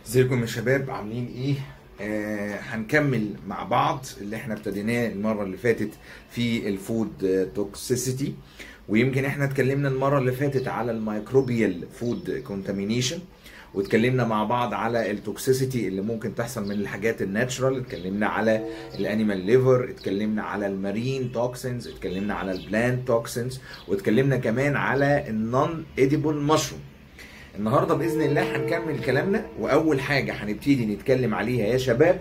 ازيكم يا شباب عاملين ايه؟ آه هنكمل مع بعض اللي احنا ابتديناه المره اللي فاتت في الفود توكسيسيتي ويمكن احنا اتكلمنا المره اللي فاتت على الميكروبيال فود كونتامينيشن واتكلمنا مع بعض على التوكسيسيتي اللي ممكن تحصل من الحاجات الناتشرال اتكلمنا على الانيمال ليفر اتكلمنا على المارين توكسينز اتكلمنا على البلانت توكسينز واتكلمنا كمان على النون اديبل مشروم النهارده باذن الله هنكمل كلامنا واول حاجه هنبتدي نتكلم عليها يا شباب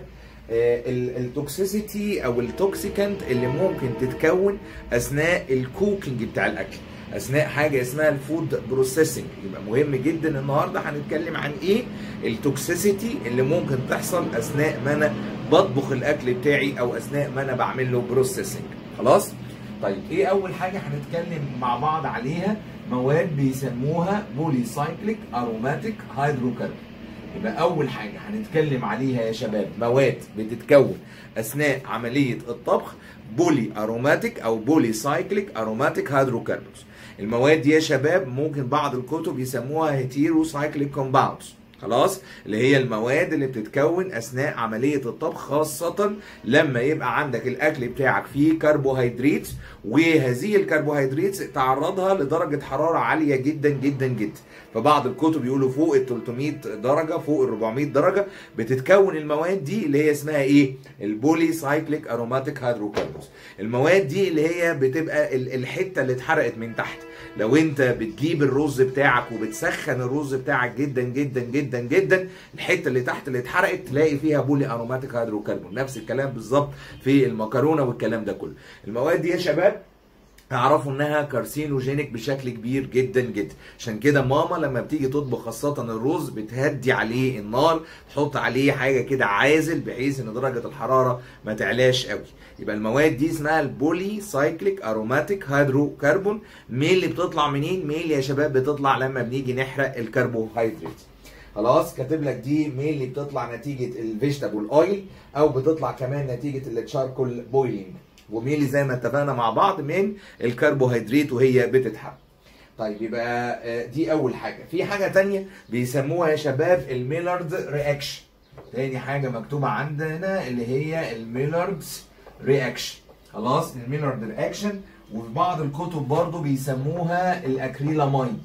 التوكسيسيتي او التوكسيكانت اللي ممكن تتكون اثناء الكوكينج بتاع الاكل اثناء حاجه اسمها الفود بروسيسنج يبقى مهم جدا النهارده هنتكلم عن ايه التوكسيسيتي اللي ممكن تحصل اثناء ما انا بطبخ الاكل بتاعي او اثناء ما انا بعمل له بروسيسنج خلاص طيب ايه اول حاجه هنتكلم مع بعض عليها مواد بيسموها بولي سايكليك اروماتيك هيدروكربون يبقى اول حاجه هنتكلم عليها يا شباب مواد بتتكون اثناء عمليه الطبخ بولي اروماتيك او بولي سايكليك اروماتيك هيدروكربونز المواد دي يا شباب ممكن بعض الكتب يسموها هيتيرو سايكليك كومباوندز خلاص اللي هي المواد اللي بتتكون اثناء عمليه الطبخ خاصه لما يبقى عندك الاكل بتاعك فيه كربوهيدرات وهذه الكربوهيدرات تعرضها لدرجه حراره عاليه جدا جدا جدا فبعض الكتب يقولوا فوق ال 300 درجه فوق ال 400 درجه بتتكون المواد دي اللي هي اسمها ايه البولي سايكليك اروماتيك هيدروكربونز المواد دي اللي هي بتبقى الحته اللي اتحرقت من تحت لو انت بتجيب الرز بتاعك وبتسخن الرز بتاعك جدا جدا جدا جدا الحته اللي تحت اللي اتحرقت تلاقي فيها بولي اروماتيك هيدروكربون نفس الكلام بالظبط في المكرونه والكلام ده كله المواد دي يا شباب اعرفوا انها كارسينوجينيك بشكل كبير جدا جدا عشان كده ماما لما بتيجي تطبخ خاصه الرز بتهدي عليه النار تحط عليه حاجه كده عازل بحيث ان درجه الحراره ما تعلاش قوي يبقى المواد دي اسمها البولي سايكليك اروماتيك هيدروكربون مين اللي بتطلع منين مين يا شباب بتطلع لما بنيجي نحرق الكربوهيدرات خلاص كاتب لك دي مين اللي بتطلع نتيجه الفيجيتابل اويل او بتطلع كمان نتيجه التشاركول بويلينج وميلي زي ما اتفقنا مع بعض من الكربوهيدرات وهي بتتحرق طيب يبقى دي اول حاجه في حاجه تانية بيسموها يا شباب الميلارد رياكشن تاني حاجه مكتوبه عندنا اللي هي الميلارد رياكشن خلاص الميلارد رياكشن وفي بعض الكتب برضو بيسموها الاكريلاميد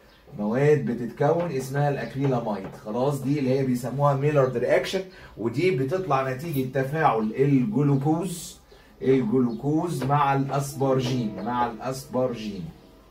مواد بتتكون اسمها الاكريلاميد خلاص دي اللي هي بيسموها ميلارد رياكشن ودي بتطلع نتيجه تفاعل الجلوكوز الجلوكوز مع الاسبرجين مع الاسبرجين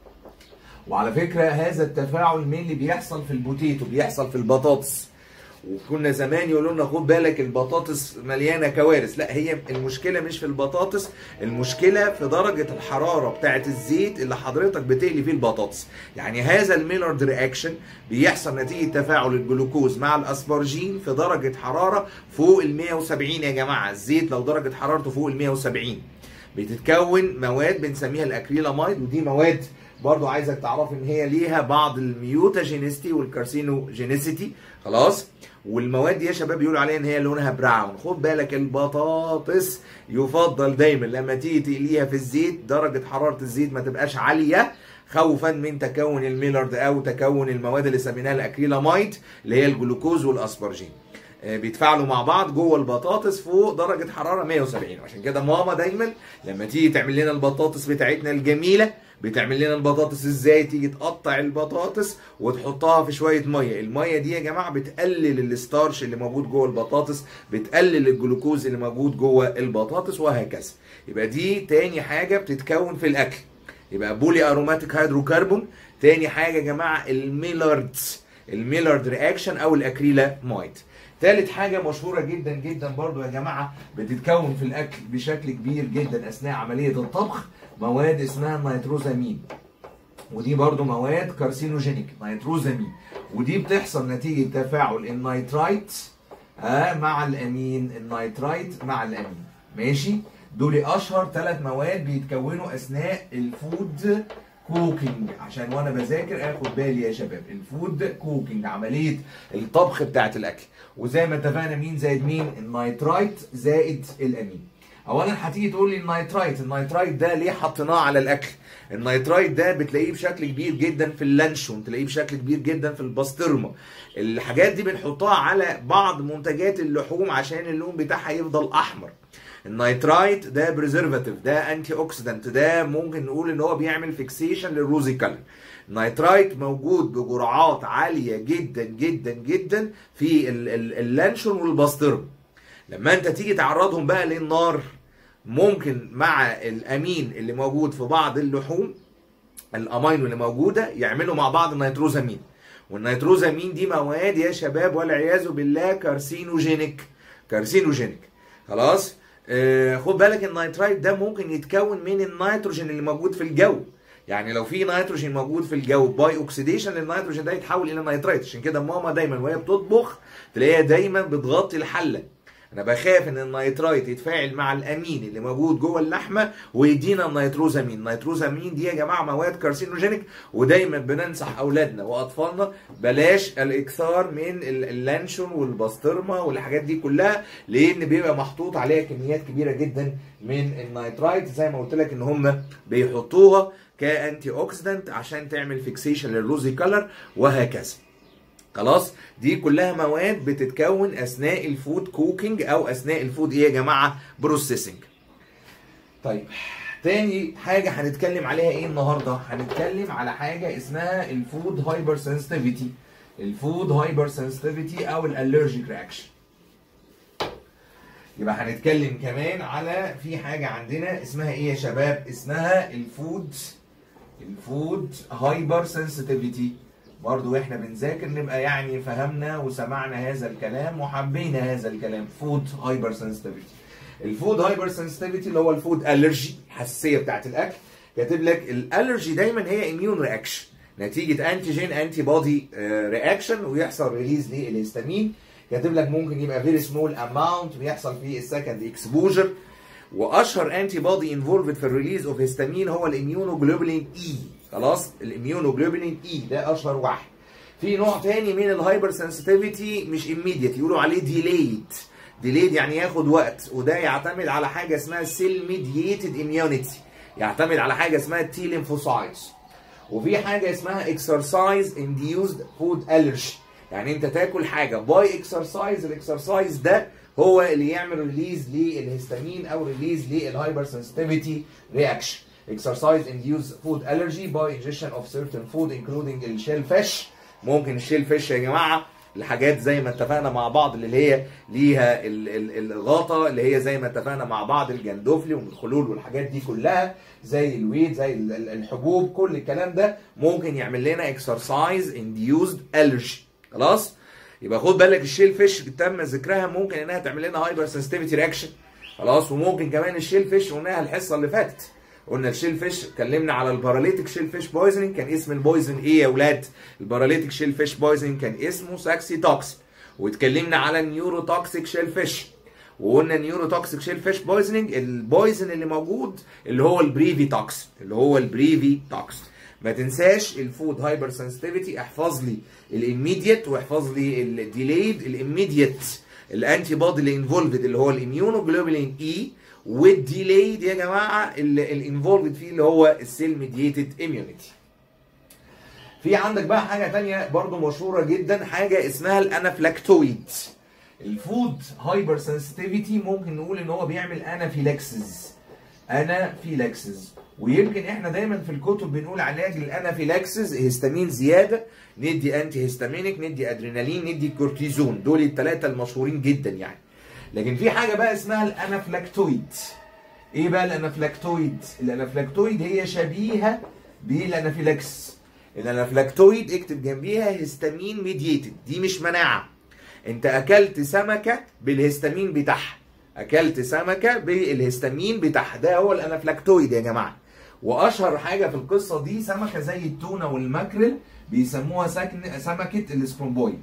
وعلى فكره هذا التفاعل مين اللي بيحصل في البوتيتو بيحصل في البطاطس وكنا زمان يقولوا لنا خد بالك البطاطس مليانه كوارث لا هي المشكله مش في البطاطس المشكله في درجه الحراره بتاعه الزيت اللي حضرتك بتقلي فيه البطاطس يعني هذا الميلارد رياكشن بيحصل نتيجه تفاعل الجلوكوز مع الاسبرجين في درجه حراره فوق ال 170 يا جماعه الزيت لو درجه حرارته فوق ال 170 بتتكون مواد بنسميها الاكريلاميد ودي مواد برضو عايزك تعرف ان هي ليها بعض الميوتاجينيستي والكارسينوجينيسيتي خلاص والمواد دي يا شباب بيقولوا عليها ان هي لونها براون خد بالك البطاطس يفضل دايما لما تيجي تقليها في الزيت درجه حراره الزيت ما تبقاش عاليه خوفا من تكون الميلارد او تكون المواد اللي سميناها الاكريلاميد اللي هي الجلوكوز والاسبرجين بيتفاعلوا مع بعض جوه البطاطس فوق درجه حراره 170 عشان كده ماما دايما لما تيجي تعمل لنا البطاطس بتاعتنا الجميله بتعمل لنا البطاطس ازاي تيجي تقطع البطاطس وتحطها في شويه ميه الميه دي يا جماعه بتقلل الستارش اللي موجود جوه البطاطس بتقلل الجلوكوز اللي موجود جوه البطاطس وهكذا يبقى دي تاني حاجه بتتكون في الاكل يبقى بولي اروماتيك هيدروكربون تاني حاجه يا جماعه الميلاردز الميلارد رياكشن او الاكريلاميد ثالث حاجة مشهورة جدا جدا برضو يا جماعة بتتكون في الأكل بشكل كبير جدا أثناء عملية الطبخ مواد اسمها النيتروزامين ودي برضو مواد كارسينوجينيك نيتروزامين ودي بتحصل نتيجة تفاعل النيترايت آه مع الأمين النيترايت مع الأمين ماشي دول أشهر ثلاث مواد بيتكونوا أثناء الفود كوكينج عشان وانا بذاكر اخد بالي يا شباب الفود كوكينج عمليه الطبخ بتاعت الاكل وزي ما اتفقنا مين زائد مين النيترايت زائد الامين اولا هتيجي تقول لي النيترايت النيترايت ده ليه حطيناه على الاكل النيترايت ده بتلاقيه بشكل كبير جدا في اللانشون تلاقيه بشكل كبير جدا في البسطرمه الحاجات دي بنحطها على بعض منتجات اللحوم عشان اللون بتاعها يفضل احمر النيترايت ده بريزرفاتيف ده انتي اوكسيدنت ده ممكن نقول ان هو بيعمل فيكسيشن للروزي كلر النيترايت موجود بجرعات عاليه جدا جدا جدا في اللانشون والبسطرمه لما انت تيجي تعرضهم بقى للنار ممكن مع الامين اللي موجود في بعض اللحوم الامينو اللي موجوده يعملوا مع بعض النيتروزامين والنيتروزامين دي مواد يا شباب والعياذ بالله كارسينوجينيك كارسينوجينيك خلاص آه خد بالك النيترايت ده ممكن يتكون من النيتروجين اللي موجود في الجو يعني لو في نيتروجين موجود في الجو باي اوكسيديشن للنيتروجين ده يتحول الى نيترايت عشان كده ماما دايما وهي بتطبخ تلاقيها دايما بتغطي الحله انا بخاف ان النيترايت يتفاعل مع الامين اللي موجود جوه اللحمه ويدينا النيتروزامين النيتروزامين دي يا جماعه مواد كارسينوجينيك ودايما بننصح اولادنا واطفالنا بلاش الاكثار من اللانشون والبسطرمه والحاجات دي كلها لان بيبقى محطوط عليها كميات كبيره جدا من النيترايت زي ما قلت لك ان هم بيحطوها كانتي اوكسيدنت عشان تعمل فيكسيشن للروزي كلر وهكذا خلاص دي كلها مواد بتتكون اثناء الفود كوكينج او اثناء الفود ايه يا جماعه بروسيسنج طيب تاني حاجه هنتكلم عليها ايه النهارده هنتكلم على حاجه اسمها الفود هايبر سنسيتيفيتي الفود هايبر سنسيتيفيتي او الالرجيك رياكشن يبقى هنتكلم كمان على في حاجه عندنا اسمها ايه يا شباب اسمها الفود الفود هايبر سنسيتيفيتي برضو واحنا بنذاكر نبقى يعني فهمنا وسمعنا هذا الكلام وحبينا هذا الكلام فود هايبر سنسيتيفيتي الفود هايبر سنسيتيفيتي اللي هو الفود الرجي الحساسيه بتاعت الاكل كاتب لك الالرجي دايما هي اميون رياكشن نتيجه انتيجين انتي بودي رياكشن ويحصل ريليز للهستامين كاتب لك ممكن يبقى فيري سمول اماونت ويحصل فيه السكند اكسبوجر واشهر انتي بودي انفولفد في الريليز اوف هيستامين هو الاميونوجلوبولين اي خلاص الاميونوجلوبولين اي ده اشهر واحد في نوع تاني من الهايبر سنسيتيفيتي مش immediate يقولوا عليه ديليد ديليد يعني ياخد وقت وده يعتمد على حاجه اسمها سيل ميدييتد اميونيتي يعتمد على حاجه اسمها تي ليمفوسايتس وفي حاجه اسمها اكسرسايز انديوزد فود الرجي يعني انت تاكل حاجه باي اكسرسايز الاكسرسايز ده هو اللي يعمل ريليز للهستامين او ريليز للهايبر سنسيتيفيتي رياكشن exercise induced food allergy by ingestion of certain food including الشيل فيش ممكن الشيل فيش يا جماعه الحاجات زي ما اتفقنا مع بعض اللي هي ليها ال- ال- الغطا اللي هي زي ما اتفقنا مع بعض الجندوفلي والخلول والحاجات دي كلها زي الويت زي ال- ال- الحبوب كل الكلام ده ممكن يعمل لنا اكسرسايز انديوزد الرجي خلاص يبقى خد بالك الشيل فيش تم ذكرها ممكن انها تعمل لنا هايبر سنسيتيفيتي رياكشن خلاص وممكن كمان الشيل فيش قلناها الحصه اللي فاتت قلنا الشيل فيش اتكلمنا على الباراليتيك شيل فيش بويزنينج كان اسم البويزن ايه يا اولاد الباراليتيك شيل فيش بويزنينج كان اسمه ساكسي توكس واتكلمنا على النيورو توكسيك شيل فيش وقلنا النيورو توكسيك شيل فيش بويزنينج البويزن اللي موجود اللي هو البريفي توكس اللي هو البريفي توكس ما تنساش الفود هايبر سنسيتيفيتي احفظ لي الاميديت واحفظ لي الديليد الاميديت الانتي بودي اللي انفولفد اللي هو الاميونوجلوبولين اي والديليد يا جماعه الانفولفد فيه اللي هو السيل ميدييتد اميونيتي في عندك بقى حاجه تانية برضو مشهوره جدا حاجه اسمها الانافلاكتويد الفود هايبر سنسيتيفيتي ممكن نقول ان هو بيعمل انافيلاكسز انافيلاكسز ويمكن احنا دايما في الكتب بنقول علاج الانافيلاكسز هيستامين زياده ندي انتي هيستامينيك ندي ادرينالين ندي كورتيزون دول الثلاثه المشهورين جدا يعني لكن في حاجه بقى اسمها الانافلاكتويد ايه بقى الانافلاكتويد الانافلاكتويد هي شبيهه بالانافيلاكس الانافلاكتويد اكتب جنبيها هيستامين ميدييتد دي مش مناعه انت اكلت سمكه بالهستامين بتاعها اكلت سمكه بالهستامين بتاعها ده هو الانافلاكتويد يا جماعه واشهر حاجه في القصه دي سمكه زي التونه والماكريل بيسموها سكن سمكه الاسكرومبويد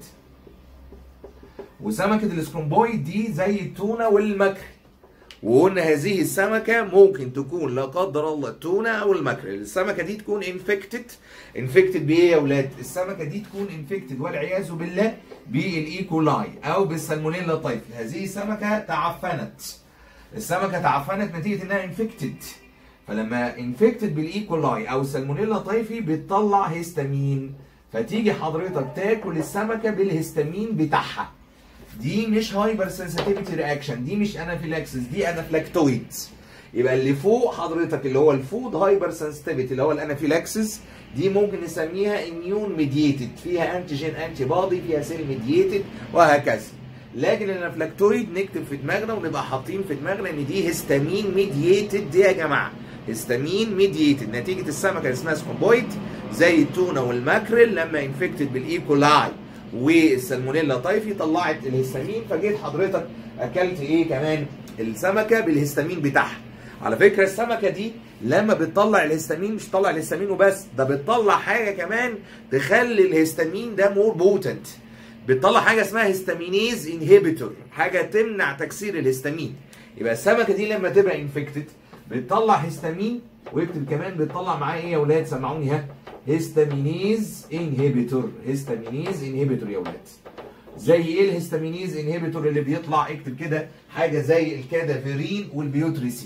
وسمكه الاسكرومبويد دي زي التونه والماكريل وقلنا هذه السمكة ممكن تكون لا قدر الله التونة أو الماكريل، السمكة دي تكون انفكتد انفكتد بإيه يا أولاد؟ السمكة دي تكون انفكتد والعياذ بالله بالإيكولاي أو بالسالمونيلا طيف، هذه السمكة تعفنت السمكه تعفنت نتيجه انها انفكتد فلما انفكتد بالايكولاي او سالمونيلا طيفي بتطلع هيستامين فتيجي حضرتك تاكل السمكه بالهيستامين بتاعها دي مش هايبر سنسيتيفيتي رياكشن دي مش انافيلاكسس دي انافلاكتويدز يبقى اللي فوق حضرتك اللي هو الفود هايبر سنسيتيفيتي اللي هو الانافيلاكسس دي ممكن نسميها اميون ميدييتد فيها انتيجين انتي بادي فيها سيل ميدييتد وهكذا لكن الانافلاكتويد نكتب في دماغنا ونبقى حاطين في دماغنا ان دي هيستامين ميدييتد دي يا جماعه هيستامين ميدييتد نتيجه السمكه اللي اسمها سكومبويد زي التونه والماكريل لما انفكتد بالايكولاي والسالمونيلا طيفي طلعت الهستامين فجيت حضرتك اكلت ايه كمان السمكه بالهستامين بتاعها على فكره السمكه دي لما بتطلع الهستامين مش بتطلع الهستامين وبس ده بتطلع حاجه كمان تخلي الهستامين ده مور بوتنت بتطلع حاجه اسمها هيستامينيز انهبيتور حاجه تمنع تكسير الهستامين يبقى السمكه دي لما تبقى انفكتد بتطلع هيستامين واكتب كمان بتطلع معاه ايه يا اولاد سمعوني ها هيستامينيز انهبيتور هيستامينيز انهبيتور يا اولاد زي ايه الهيستامينيز انهبيتور اللي بيطلع اكتب كده حاجه زي الكادافيرين والبيوتريسين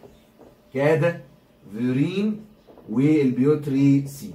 كادافيرين والبيوتريسين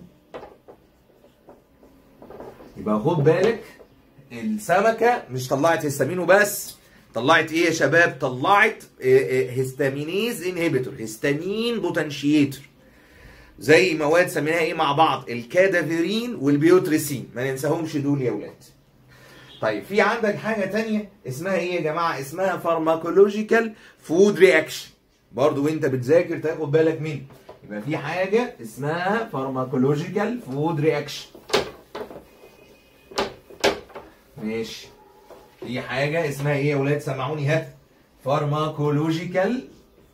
يبقى خد بالك السمكه مش طلعت هيستامين وبس طلعت ايه يا شباب طلعت هيستامينيز انهبيتور هيستامين بوتنشيتور زي مواد سميناها ايه مع بعض الكادافيرين والبيوتريسين ما ننساهمش دول يا ولاد طيب في عندك حاجه تانية اسمها ايه يا جماعه اسمها فارماكولوجيكال فود رياكشن برضو وانت بتذاكر تاخد بالك منه يبقى في حاجه اسمها فارماكولوجيكال فود رياكشن ماشي في حاجه اسمها ايه يا ولاد سمعوني ها فارماكولوجيكال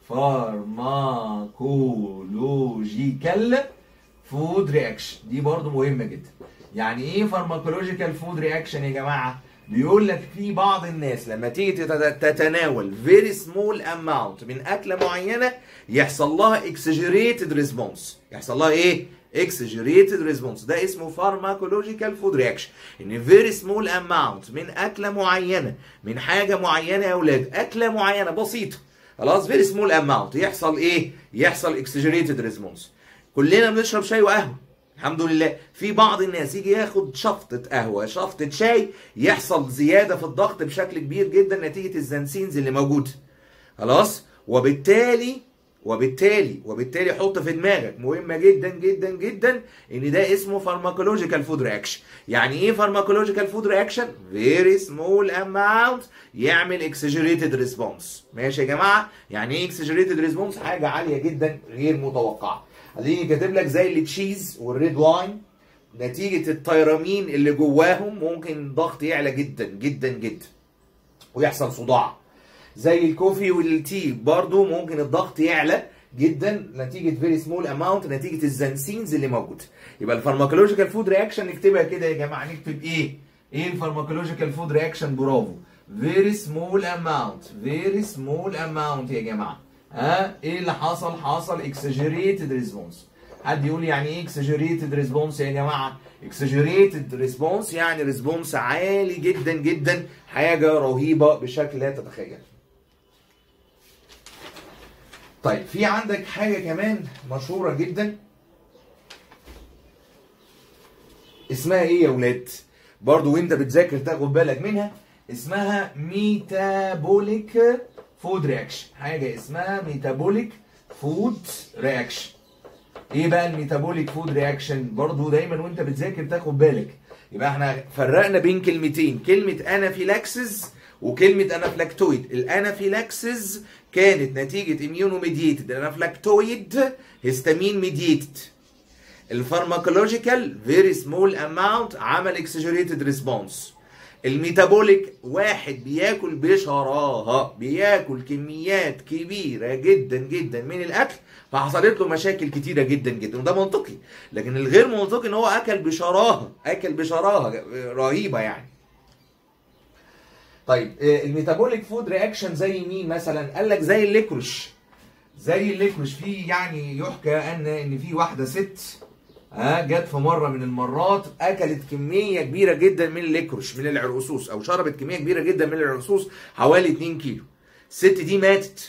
فارماكولوجيكال فود رياكشن دي برضو مهمه جدا يعني ايه فارماكولوجيكال فود رياكشن يا جماعه بيقول لك في بعض الناس لما تيجي تتناول فيري سمول اماونت من اكله معينه يحصل لها اكسجريتد ريسبونس يحصل لها ايه اكسجريتد ريسبونس ده اسمه فارماكولوجيكال فود رياكشن ان فيري سمول اماونت من اكله معينه من حاجه معينه يا اولاد اكله معينه بسيطه خلاص فيري سمول اماونت يحصل ايه يحصل اكسجريتد ريسبونس كلنا بنشرب شاي وقهوه الحمد لله في بعض الناس يجي ياخد شفطة قهوة شفطة شاي يحصل زيادة في الضغط بشكل كبير جدا نتيجة الزنسينز اللي موجودة خلاص وبالتالي وبالتالي وبالتالي حط في دماغك مهمه جدا جدا جدا ان ده اسمه فارماكولوجيكال فود رياكشن يعني ايه فارماكولوجيكال فود رياكشن فيري سمول اماونت يعمل اكسجريتد ريسبونس ماشي يا جماعه يعني ايه اكسجريتد ريسبونس حاجه عاليه جدا غير متوقعه هتيجي كاتب لك زي التشيز والريد واين نتيجه التيرامين اللي جواهم ممكن الضغط يعلى جدا جدا جدا ويحصل صداع زي الكوفي والتي برضو ممكن الضغط يعلى جدا نتيجه فيري سمول اماونت نتيجه الزنسينز اللي موجوده يبقى الفارماكولوجيكال فود رياكشن نكتبها كده يا جماعه نكتب ايه ايه الفارماكولوجيكال فود رياكشن برافو فيري سمول اماونت فيري سمول اماونت يا جماعه ها ايه اللي حصل حصل اكسجريتد ريسبونس حد يقول يعني ايه اكسجريتد ريسبونس يا جماعه اكسجريتد ريسبونس يعني ريسبونس عالي جدا جدا حاجه رهيبه بشكل لا تتخيل طيب في عندك حاجه كمان مشهوره جدا اسمها ايه يا ولاد برضو وانت بتذاكر تاخد بالك منها اسمها ميتابوليك فود رياكشن حاجه اسمها ميتابوليك فود رياكشن ايه بقى الميتابوليك فود رياكشن برضو دايما وانت بتذاكر تاخد بالك يبقى احنا فرقنا بين كلمتين كلمه انافيلاكسس وكلمه انافلاكتويد الانافيلاكسس كانت نتيجه اميونو ميديتد الانافلاكتويد هيستامين ميديتد الفارماكولوجيكال فيري سمول اماونت عمل اكسجريتد ريسبونس الميتابوليك واحد بياكل بشراهه بياكل كميات كبيره جدا جدا من الاكل فحصلت له مشاكل كتيره جدا جدا وده منطقي لكن الغير منطقي ان هو اكل بشراهه اكل بشراهه رهيبه يعني طيب الميتابوليك فود رياكشن زي مين مثلا قال لك زي الليكروش زي الليكروش في يعني يحكى ان ان في واحده ست ها جت في مره من المرات اكلت كميه كبيره جدا من الليكروش من العرقسوس او شربت كميه كبيره جدا من العرقسوس حوالي 2 كيلو الست دي ماتت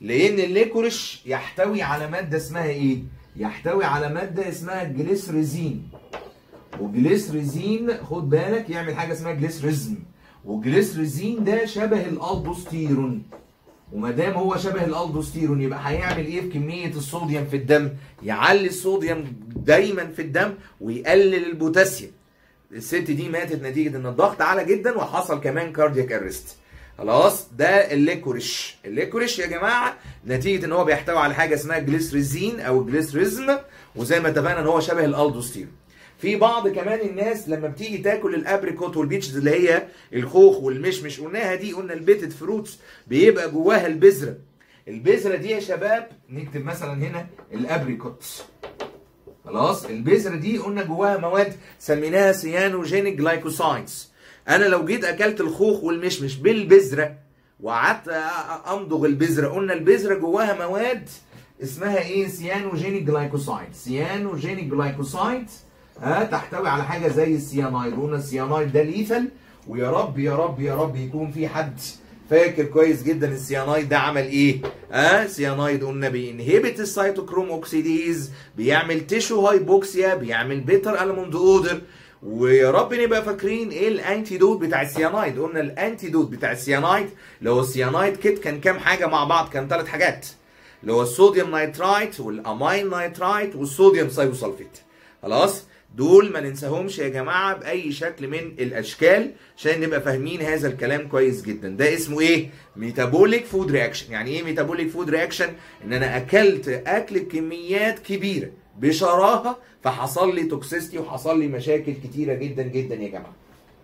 لان الليكوريش يحتوي على ماده اسمها ايه يحتوي على ماده اسمها جليسريزين وجليسريزين خد بالك يعمل حاجه اسمها جليسريزم والجليسريزين ده شبه الالدوستيرون وما دام هو شبه الالدوستيرون يبقى هيعمل ايه في كميه الصوديوم في الدم يعلي الصوديوم دايما في الدم ويقلل البوتاسيوم الست دي ماتت نتيجه ان الضغط عالي جدا وحصل كمان كاردياك ارست خلاص ده الليكوريش الليكوريش يا جماعه نتيجه ان هو بيحتوي على حاجه اسمها جليسريزين او جليسريزم وزي ما اتفقنا ان هو شبه الالدوستيرون في بعض كمان الناس لما بتيجي تاكل الابريكوت والبيتشز اللي هي الخوخ والمشمش قلناها دي قلنا البيتد فروتس بيبقى جواها البذره البذره دي يا شباب نكتب مثلا هنا الابريكوت خلاص البذره دي قلنا جواها مواد سميناها سيانوجينيك جلايكوسايدز انا لو جيت اكلت الخوخ والمشمش بالبذره وقعدت امضغ البذره قلنا البذره جواها مواد اسمها ايه سيانوجينيك جلايكوسايد سيانوجينيك جلايكوسايد ها تحتوي على حاجه زي السيانايد قلنا السيانايد ده ليثل ويا رب يا رب يا رب يكون في حد فاكر كويس جدا السيانايد ده عمل ايه؟ اه سيانايد قلنا بينهبت السيتوكروم اوكسيديز بيعمل تيشو هايبوكسيا بيعمل بيتر الموند اودر ويا رب نبقى فاكرين ايه الانتيدوت بتاع السيانايد قلنا الانتيدوت بتاع السيانايد لو السيانايد كيت كان كام حاجه مع بعض كان ثلاث حاجات اللي هو الصوديوم نايترايت والامين نايترايت والصوديوم سايوسلفيت خلاص دول ما ننساهمش يا جماعه باي شكل من الاشكال عشان نبقى فاهمين هذا الكلام كويس جدا ده اسمه ايه ميتابوليك فود رياكشن يعني ايه ميتابوليك فود رياكشن ان انا اكلت اكل بكميات كبيره بشراهه فحصل لي توكسيستي وحصل لي مشاكل كتيره جدا جدا يا جماعه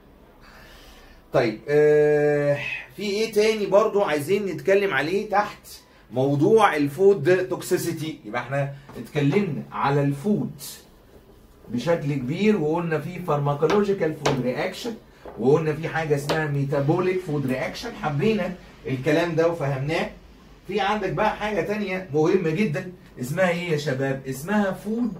طيب آه في ايه تاني برضو عايزين نتكلم عليه تحت موضوع الفود توكسيسيتي يبقى احنا اتكلمنا على الفود بشكل كبير وقلنا في فارماكولوجيكال فود رياكشن وقلنا في حاجه اسمها ميتابوليك فود رياكشن حبينا الكلام ده وفهمناه في عندك بقى حاجه تانية مهمه جدا اسمها ايه يا شباب اسمها فود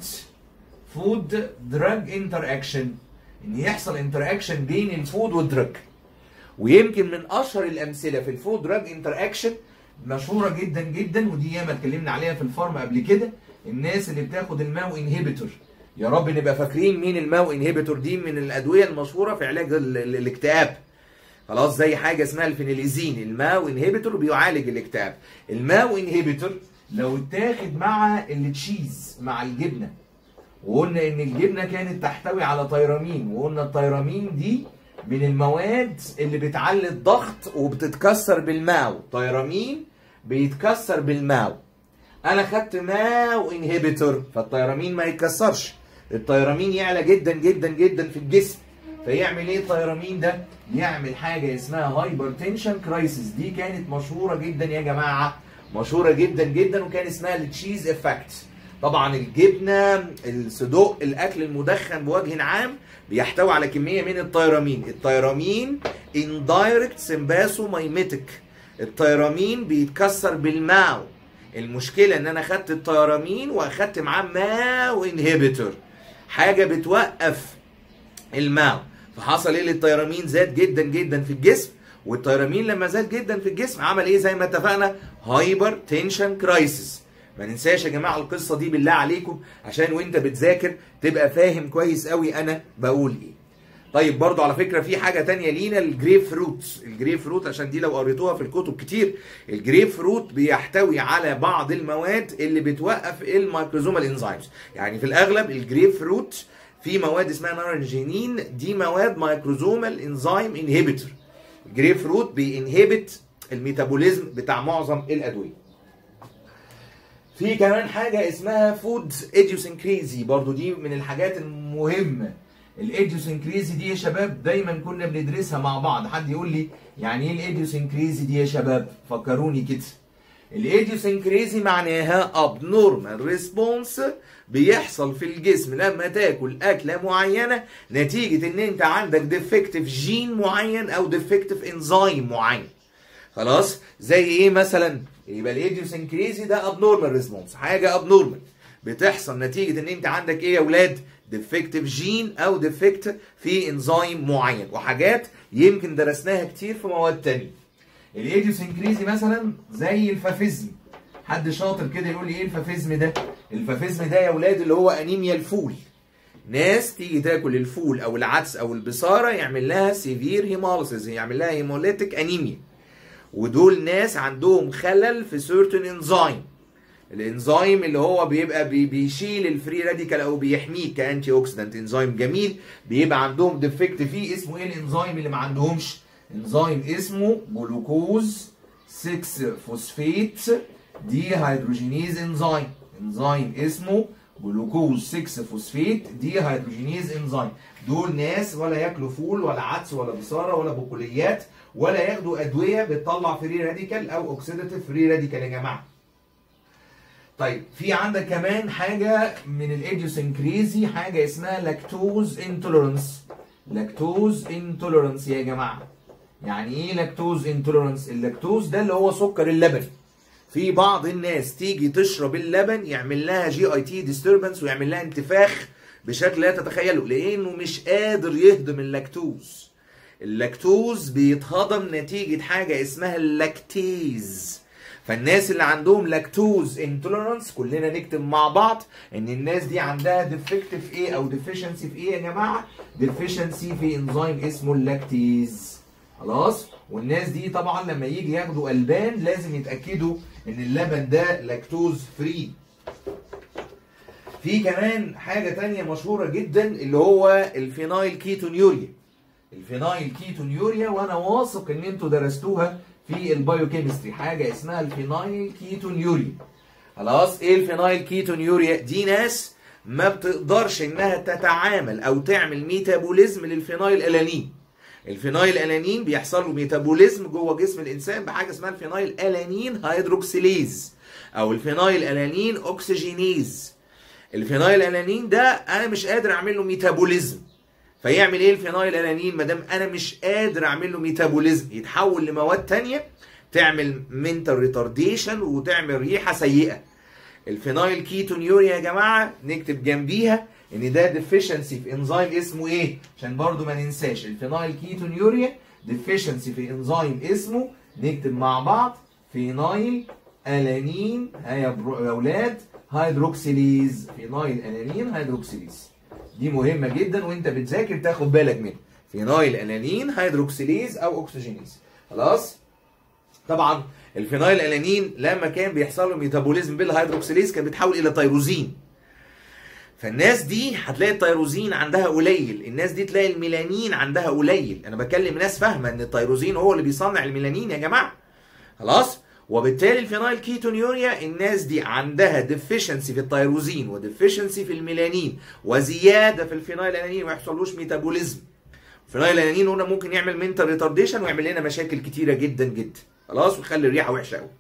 فود دراج انتر اكشن ان يحصل انتر اكشن بين الفود والدراج ويمكن من اشهر الامثله في الفود دراج انتر اكشن مشهوره جدا جدا ودي ياما اتكلمنا عليها في الفارم قبل كده الناس اللي بتاخد الماو انهبيتور يا رب نبقى فاكرين مين الماو انهبيتور دي من الادويه المشهوره في علاج ال ال الاكتئاب خلاص زي حاجه اسمها الفينيليزين الماو انهبيتور بيعالج الاكتئاب الماو انهبيتور لو اتاخد مع التشيز مع الجبنه وقلنا ان الجبنه كانت تحتوي على تيرامين وقلنا التيرامين دي من المواد اللي بتعلي الضغط وبتتكسر بالماو تيرامين بيتكسر بالماو انا خدت ماو انهبيتور فالتيرامين ما يتكسرش التيرامين يعلى جدا جدا جدا في الجسم فيعمل ايه التيرامين ده يعمل حاجه اسمها هايبر تنشن كرايسيس دي كانت مشهوره جدا يا جماعه مشهوره جدا جدا وكان اسمها التشيز افكت طبعا الجبنه الصدوق الاكل المدخن بوجه عام بيحتوي على كميه من التيرامين التيرامين اندايركت سمباسو مايميتك التيرامين بيتكسر بالماو المشكله ان انا خدت التيرامين واخدت معاه ماو انهبيتور حاجه بتوقف الماو فحصل ايه للتيرامين زاد جدا جدا في الجسم والتيرامين لما زاد جدا في الجسم عمل ايه زي ما اتفقنا هايبر تنشن كرايسيس ما ننساش يا جماعه القصه دي بالله عليكم عشان وانت بتذاكر تبقى فاهم كويس قوي انا بقول ايه طيب برضو على فكره في حاجه تانية لينا الجريب فروت الجريب فروت عشان دي لو قريتوها في الكتب كتير الجريب فروت بيحتوي على بعض المواد اللي بتوقف الميكروزومال انزيمز يعني في الاغلب الجريب فروت في مواد اسمها نارنجينين دي مواد مايكروزومال انزيم انهبيتور الجريب فروت بينهبت الميتابوليزم بتاع معظم الادويه في كمان حاجه اسمها فود ايديوسنكريزي برضو دي من الحاجات المهمه الايديوسنكريزي دي يا شباب دايما كنا بندرسها مع بعض حد يقول لي يعني ايه الايديوسنكريزي دي يا شباب فكروني كده الايديوسنكريزي معناها abnormal ريسبونس بيحصل في الجسم لما تاكل اكله معينه نتيجه ان انت عندك ديفكتيف جين معين او ديفكتيف انزيم معين خلاص زي ايه مثلا يبقى الايديوسنكريزي ده abnormal ريسبونس حاجه abnormal بتحصل نتيجه ان انت عندك ايه يا اولاد ديفكتيف جين او ديفكت في انزيم معين وحاجات يمكن درسناها كتير في مواد تانية الايديوسنكريزي مثلا زي الفافيزم حد شاطر كده يقول لي ايه الفافيزم ده الفافيزم ده يا اولاد اللي هو انيميا الفول ناس تيجي تاكل الفول او العدس او البصاره يعمل لها سيفير هيموليسيس يعمل لها هيموليتيك انيميا ودول ناس عندهم خلل في سيرتن انزيم الانزيم اللي هو بيبقى بي بيشيل الفري راديكال او بيحميه كانتي اوكسيدنت انزيم جميل بيبقى عندهم ديفكت فيه اسمه ايه الانزيم اللي ما عندهمش انزيم اسمه جلوكوز 6 فوسفيت دي هيدروجينيز انزيم انزيم اسمه جلوكوز 6 فوسفيت دي هيدروجينيز انزيم دول ناس ولا ياكلوا فول ولا عدس ولا بصاره ولا بقوليات ولا ياخدوا ادويه بتطلع فري راديكال او اوكسيداتيف فري راديكال يا جماعه طيب في عندك كمان حاجه من الايديوسنكريزي حاجه اسمها لاكتوز انتوليرنس لاكتوز انتوليرنس يا جماعه يعني ايه لاكتوز انتوليرنس اللاكتوز ده اللي هو سكر اللبن في بعض الناس تيجي تشرب اللبن يعمل لها جي اي تي ديستربنس ويعمل لها انتفاخ بشكل لا تتخيله لانه مش قادر يهضم اللاكتوز اللاكتوز بيتهضم نتيجه حاجه اسمها اللاكتيز فالناس اللي عندهم لاكتوز انتوليرانس كلنا نكتب مع بعض ان الناس دي عندها ديفكت في ايه او ديفيشنسي في ايه يا جماعه ديفيشنسي في انزيم اسمه اللاكتيز خلاص والناس دي طبعا لما يجي ياخدوا البان لازم يتاكدوا ان اللبن ده لاكتوز فري في كمان حاجة تانية مشهورة جدا اللي هو الفينايل كيتونيوريا الفينايل كيتونيوريا وانا واثق ان انتوا درستوها في البايوكيمستري حاجة اسمها الفينايل كيتونيوريا خلاص ايه الفينايل كيتونيوريا دي ناس ما بتقدرش انها تتعامل او تعمل ميتابوليزم للفينايل الانين الفينايل الانين بيحصل له ميتابوليزم جوه جسم الانسان بحاجه اسمها الفينايل الانين هيدروكسيليز او الفينايل الانين اوكسجينيز الفينايل الانين ده انا مش قادر اعمل له ميتابوليزم فيعمل ايه الفينايل الانين ما دام انا مش قادر اعمل له ميتابوليزم يتحول لمواد تانية تعمل منتال ريتارديشن وتعمل ريحه سيئه الفينايل كيتونيوريا يا جماعه نكتب جنبيها ان ده ديفيشنسي في انزيم اسمه ايه عشان برضو ما ننساش الفينايل كيتونيوريا ديفيشنسي في انزيم اسمه نكتب مع بعض فينايل الانين ها يا برو- يا اولاد هيدروكسيليز فينايل الانين هيدروكسيليز دي مهمه جدا وانت بتذاكر تاخد بالك منها فينايل الانين هيدروكسيليز او اوكسجينيز خلاص طبعا الفينايل الانين لما كان بيحصل له ميتابوليزم بالهيدروكسيليز كان بيتحول الى تيروزين فالناس دي هتلاقي التيروزين عندها قليل الناس دي تلاقي الميلانين عندها قليل انا بكلم ناس فاهمه ان التيروزين هو اللي بيصنع الميلانين يا جماعه خلاص وبالتالي الفينايل كيتونيوريا الناس دي عندها ديفيشنسي في التيروزين وديفيشنسي في الميلانين وزياده في الفينايل الانين ما يحصلوش ميتابوليزم الفينايل الانين هنا ممكن يعمل منتال ريتارديشن ويعمل لنا مشاكل كتيره جدا جدا خلاص ويخلي الريحه وحشه قوي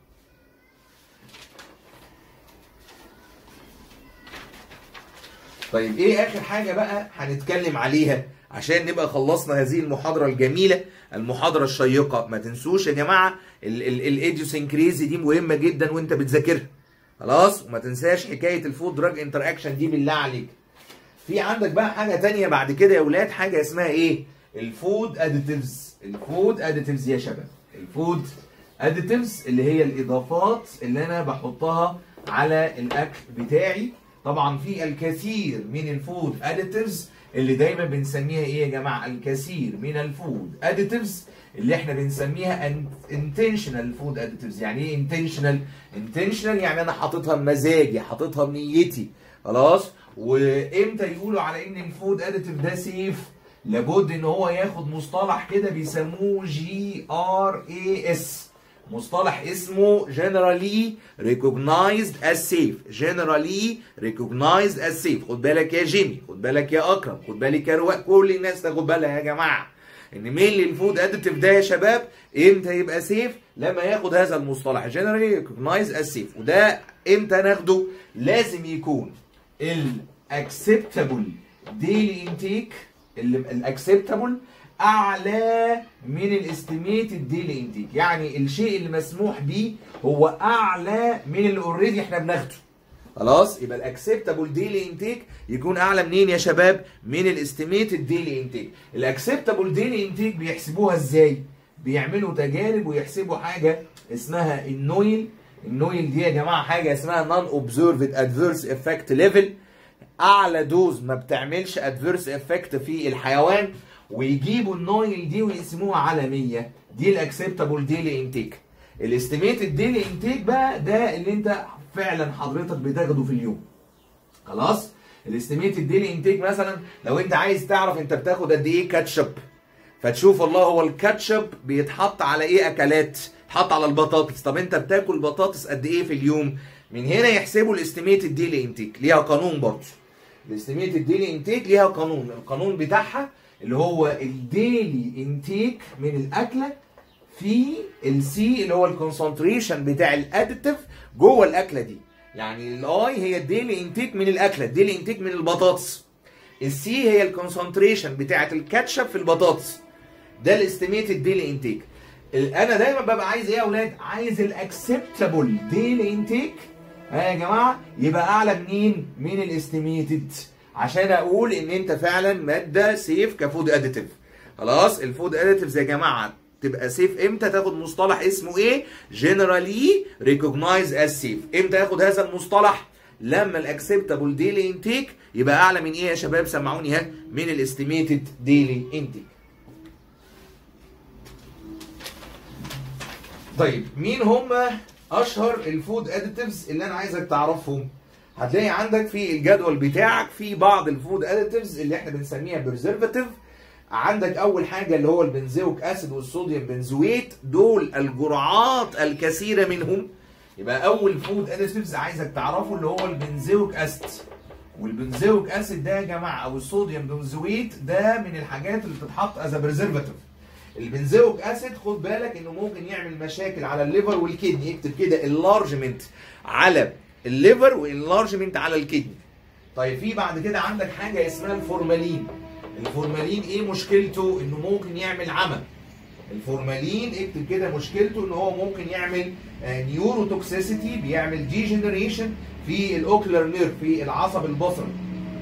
طيب ايه اخر حاجه بقى هنتكلم عليها عشان نبقى خلصنا هذه المحاضره الجميله المحاضره الشيقه ما تنسوش يا جماعه الايديوسينكريزي دي مهمه جدا وانت بتذاكرها خلاص وما تنساش حكايه الفود دراج انتر اكشن دي بالله عليك في عندك بقى حاجه تانية بعد كده يا اولاد حاجه اسمها ايه الفود اديتيفز الفود اديتيفز يا شباب الفود اديتيفز اللي هي الاضافات اللي انا بحطها على الاكل بتاعي طبعا في الكثير من الفود اديتيفز اللي دايما بنسميها ايه يا جماعه الكثير من الفود اديتيفز اللي احنا بنسميها انتشنال فود اديتيفز يعني ايه انتشنال انتشنال يعني انا حاططها بمزاجي حاططها بنيتي خلاص وامتى يقولوا على ان الفود اديتيف ده سيف لابد ان هو ياخد مصطلح كده بيسموه جي ار اي اس مصطلح اسمه generally recognized as safe generally recognized as safe خد بالك يا جيمي خد بالك يا اكرم خد بالك يا رواق كل الناس تاخد بالها يا جماعه ان مين الفود اديتيف ده يا شباب امتى يبقى سيف لما ياخد هذا المصطلح generally recognized as safe وده امتى ناخده لازم يكون الاكسبتابل ديلي انتيك الاكسبتابل اعلى من الاستيميتد ديلي انتيك يعني الشيء اللي مسموح بيه هو اعلى من اللي اوريدي احنا بناخده خلاص يبقى الاكسبتابل ديلي انتيك يكون اعلى منين يا شباب من الاستيميتد ديلي انتيك الاكسبتابل ديلي انتيك بيحسبوها ازاي بيعملوا تجارب ويحسبوا حاجه اسمها النويل النويل دي يا جماعه حاجه اسمها نون اوبزرفد ادفيرس افكت ليفل اعلى دوز ما بتعملش ادفيرس افكت في الحيوان ويجيبوا النويل دي ويقسموها على 100 دي الاكسبتابل ديلي انتيك الاستيميتد ديلي انتيك بقى ده اللي انت فعلا حضرتك بتاخده في اليوم خلاص الاستيميتد ديلي انتيك مثلا لو انت عايز تعرف انت بتاخد قد ايه كاتشب فتشوف والله هو الكاتشب بيتحط على ايه اكلات يتحط على البطاطس طب انت بتاكل بطاطس قد ايه في اليوم من هنا يحسبوا الاستيميتد ديلي انتيك ليها قانون برضه الاستيميتد ديلي انتيك ليها قانون القانون بتاعها اللي هو الديلي انتيك من الاكله في السي اللي هو الكونسنتريشن بتاع الاديتيف جوه الاكله دي يعني الاي هي الديلي انتيك من الاكله الديلي انتيك من البطاطس السي هي الكونسنتريشن بتاعه الكاتشب في البطاطس ده الاستيميتد ديلي انتيك انا دايما ببقى عايز ايه يا اولاد عايز الاكسبتابل ديلي انتيك ها يا جماعه يبقى اعلى منين من الاستيميتد عشان اقول ان انت فعلا ماده سيف كفود اديتيف خلاص الفود اديتيفز يا جماعه تبقى سيف امتى تاخد مصطلح اسمه ايه جنرالي ريكوجنايز از سيف امتى ياخد هذا المصطلح لما الاكسبتابل ديلي انتيك يبقى اعلى من ايه يا شباب سمعوني ها من الاستيميتد ديلي انتيك طيب مين هم اشهر الفود اديتيفز اللي انا عايزك تعرفهم هتلاقي عندك في الجدول بتاعك في بعض الفود اديتيفز اللي احنا بنسميها بريزرفاتيف عندك اول حاجه اللي هو البنزويك اسيد والصوديوم بنزويت دول الجرعات الكثيره منهم يبقى اول فود اديتيفز عايزك تعرفه اللي هو البنزويك اسيد والبنزويك اسيد ده يا جماعه او الصوديوم بنزويت ده من الحاجات اللي بتتحط از بريزرفاتيف البنزويك اسيد خد بالك انه ممكن يعمل مشاكل على الليفر والكدني اكتب كده اللارجمنت على الليفر واللارجمنت على الكدني طيب في بعد كده عندك حاجه اسمها الفورمالين الفورمالين ايه مشكلته انه ممكن يعمل عمى الفورمالين اكتب كده مشكلته ان هو ممكن يعمل نيورو توكسيسيتي بيعمل ديجنريشن في الاوكلر نيرف في العصب البصري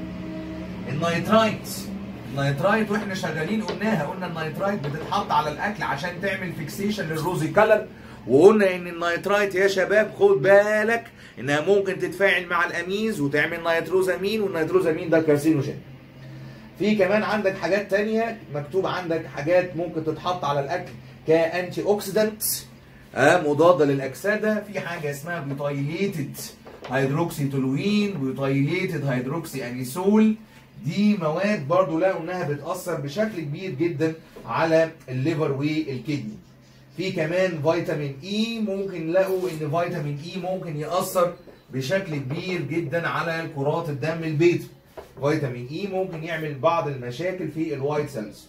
النيترايت النيترايت واحنا شغالين قلناها قلنا النيترايت بتتحط على الاكل عشان تعمل فيكسيشن للروزي كلر وقلنا ان النيترايت يا شباب خد بالك انها ممكن تتفاعل مع الاميز وتعمل نيتروزامين والنيتروزامين ده كارسينوجين في كمان عندك حاجات تانية مكتوب عندك حاجات ممكن تتحط على الاكل كانتي اوكسيدنت آه مضاده للاكسده في حاجه اسمها بيوتايليتد هيدروكسي تولوين بيوتايليتد هيدروكسي انيسول دي مواد برضو لقوا انها بتاثر بشكل كبير جدا على الليفر والكدني في كمان فيتامين اي ممكن لقوا ان فيتامين اي ممكن ياثر بشكل كبير جدا على كرات الدم البيضاء فيتامين اي ممكن يعمل بعض المشاكل في الوايت سيلز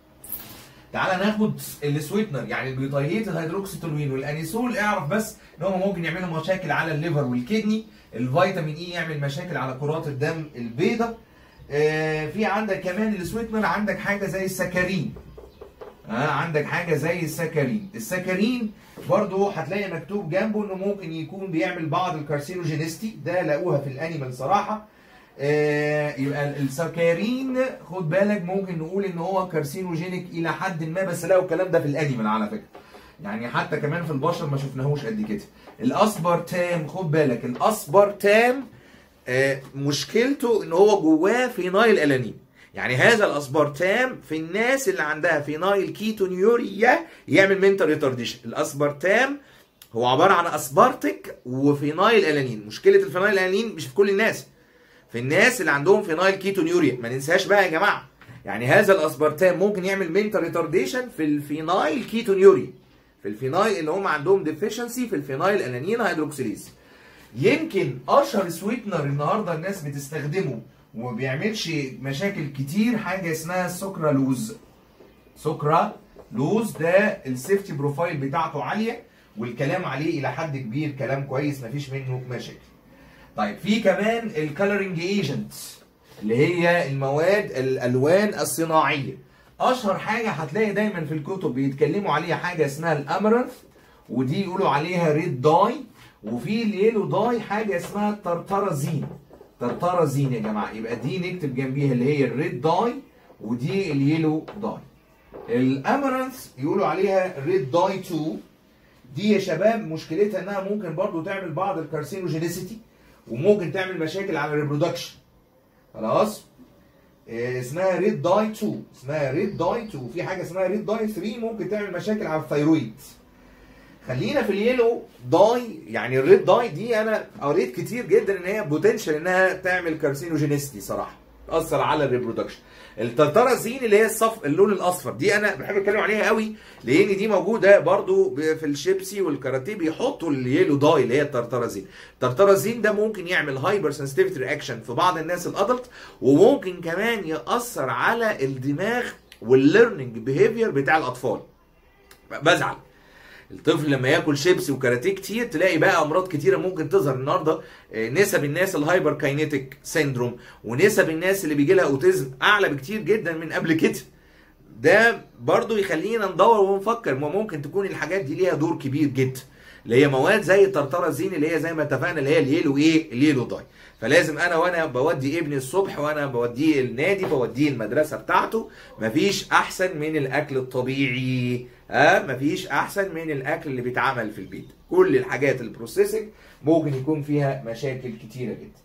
تعال ناخد السويتنر يعني البيوتايليت الهيدروكسيتولوين والانيسول اعرف بس ان هم ممكن يعملوا مشاكل على الليفر والكدني الفيتامين اي يعمل مشاكل على كرات الدم البيضاء آه في عندك كمان السويتنر عندك حاجه زي السكرين آه عندك حاجه زي السكرين السكرين برضو هتلاقي مكتوب جنبه انه ممكن يكون بيعمل بعض الكارسينوجينيستي ده لقوها في الانيمال صراحه آه يبقى السكرين خد بالك ممكن نقول ان هو كارسينوجينيك الى حد ما بس لقوا الكلام ده في الانيمال على فكره يعني حتى كمان في البشر ما شفناهوش قد كده الاسبرتام خد بالك الاسبرتام آه مشكلته ان هو جواه فينايل الانين يعني هذا الاسبرتام في الناس اللي عندها فينايل كيتونيوريا يعمل منتال ريتارديشن الاسبرتام هو عباره عن اسبارتيك وفينايل الانين مشكله الفينايل الانين مش في كل الناس في الناس اللي عندهم فينايل كيتونيوريا ما ننساش بقى يا جماعه يعني هذا الاسبرتام ممكن يعمل منتال ريتارديشن في الفينايل كيتونيوريا في الفينايل اللي هم عندهم ديفيشنسي في الفينايل الانين هيدروكسيليز يمكن اشهر سويتنر النهارده الناس بتستخدمه وما بيعملش مشاكل كتير حاجه اسمها سكرالوز سكرالوز ده السيفتي بروفايل بتاعته عاليه والكلام عليه الى حد كبير كلام كويس مفيش منه مشاكل طيب في كمان الكالرنج ايجنت اللي هي المواد الالوان الصناعيه اشهر حاجه هتلاقي دايما في الكتب بيتكلموا عليها حاجه اسمها الامرنث ودي يقولوا عليها ريد داي وفي اليلو داي حاجه اسمها الترترازين ترترازين يا جماعه يبقى دي نكتب جنبيها اللي هي الريد داي ودي اليلو داي الامرنث يقولوا عليها ريد داي 2 دي يا شباب مشكلتها انها ممكن برضو تعمل بعض الكارسينوجينيسيتي وممكن تعمل مشاكل على الريبرودكشن خلاص إيه اسمها ريد داي 2 اسمها ريد داي 2 في حاجه اسمها ريد داي 3 ممكن تعمل مشاكل على الثيرويد خلينا في اليلو داي يعني الريد داي دي انا قريت كتير جدا ان هي بوتنشال انها تعمل كارسينوجينيستي صراحه تاثر على الريبرودكشن الترترازين اللي هي الصف اللون الاصفر دي انا بحب اتكلم عليها قوي لان دي موجوده برضو في الشيبسي والكاراتيه بيحطوا اليلو داي اللي هي الترترازين الترترازين ده ممكن يعمل هايبر سنسيتيفيتي رياكشن في بعض الناس الادلت وممكن كمان ياثر على الدماغ والليرنينج بيهيفير بتاع الاطفال بزعل الطفل لما ياكل شيبسي وكاراتيه كتير تلاقي بقى امراض كتيره ممكن تظهر النهارده نسب الناس الهايبر كاينيتيك سيندروم ونسب الناس اللي بيجي لها اوتيزم اعلى بكتير جدا من قبل كده ده برضو يخلينا ندور ونفكر ما ممكن تكون الحاجات دي ليها دور كبير جدا اللي هي مواد زي الترترازين اللي هي زي ما اتفقنا اللي هي اليلو ايه اليلو داي فلازم انا وانا بودي ابني الصبح وانا بوديه النادي بوديه المدرسه بتاعته مفيش احسن من الاكل الطبيعي ها أه؟ مفيش احسن من الاكل اللي بيتعمل في البيت كل الحاجات البروسيسنج ممكن يكون فيها مشاكل كتيره جدا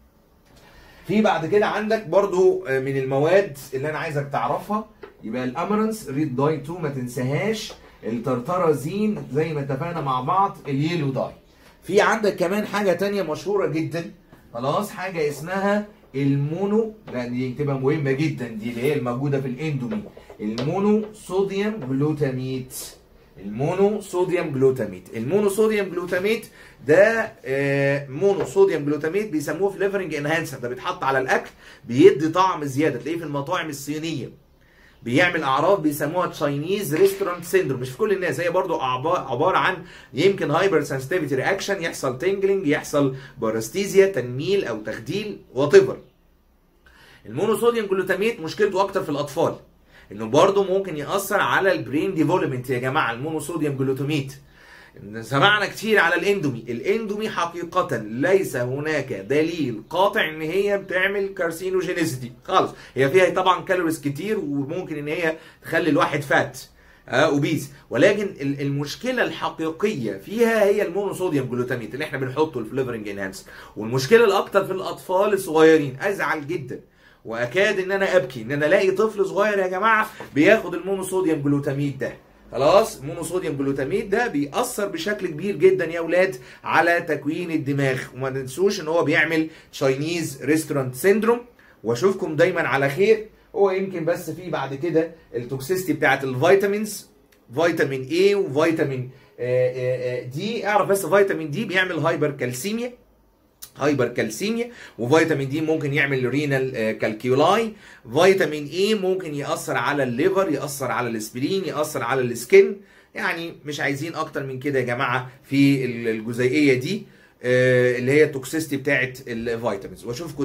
في بعد كده عندك برضو من المواد اللي انا عايزك تعرفها يبقى الامرنس ريد داي 2 ما تنساهاش الترترازين زي ما اتفقنا مع بعض اليلو داي في عندك كمان حاجه تانية مشهوره جدا خلاص حاجه اسمها المونو لا دي تبقى مهمه جدا دي اللي هي الموجوده في الاندومي المونو صوديوم جلوتاميت المونو صوديوم جلوتاميت المونو صوديوم جلوتاميت ده آه مونو صوديوم جلوتاميت بيسموه فليفرنج انهانسر ده بيتحط على الاكل بيدي طعم زياده تلاقيه في المطاعم الصينيه بيعمل اعراض بيسموها تشاينيز ريستورانت سيندروم مش في كل الناس هي برضو عباره عن يمكن هايبر سنسيتيفيتي رياكشن يحصل تنجلينج يحصل باراستيزيا تنميل او تخديل وات ايفر المونوصوديوم جلوتاميت مشكلته اكتر في الاطفال انه برضه ممكن ياثر على البرين ديفلوبمنت يا جماعه المونوصوديوم جلوتاميت سمعنا كتير على الاندومي الاندومي حقيقة ليس هناك دليل قاطع ان هي بتعمل كارسينوجينيسيتي خالص هي فيها طبعا كالوريز كتير وممكن ان هي تخلي الواحد فات آه اوبيز ولكن المشكله الحقيقيه فيها هي المونوصوديوم جلوتاميت اللي احنا بنحطه الفليفرنج انهانس والمشكله الاكتر في الاطفال الصغيرين ازعل جدا واكاد ان انا ابكي ان انا الاقي طفل صغير يا جماعه بياخد المونوصوديوم جلوتاميت ده خلاص مونوصوديوم جلوتاميت ده بيأثر بشكل كبير جدا يا اولاد على تكوين الدماغ وما تنسوش ان هو بيعمل تشاينيز ريستورانت سيندروم واشوفكم دايما على خير هو يمكن بس في بعد كده التوكسيستي بتاعت الفيتامينز فيتامين A وفيتامين دي اعرف بس فيتامين دي بيعمل هايبر كالسيميا هايبر كالسيميا وفيتامين دي ممكن يعمل رينال كالكيولاي فيتامين اي ممكن ياثر على الليفر ياثر على الاسبرين ياثر على السكن يعني مش عايزين اكتر من كده يا جماعه في الجزيئيه دي اللي هي التوكسيستي بتاعت الفيتامينز واشوفكم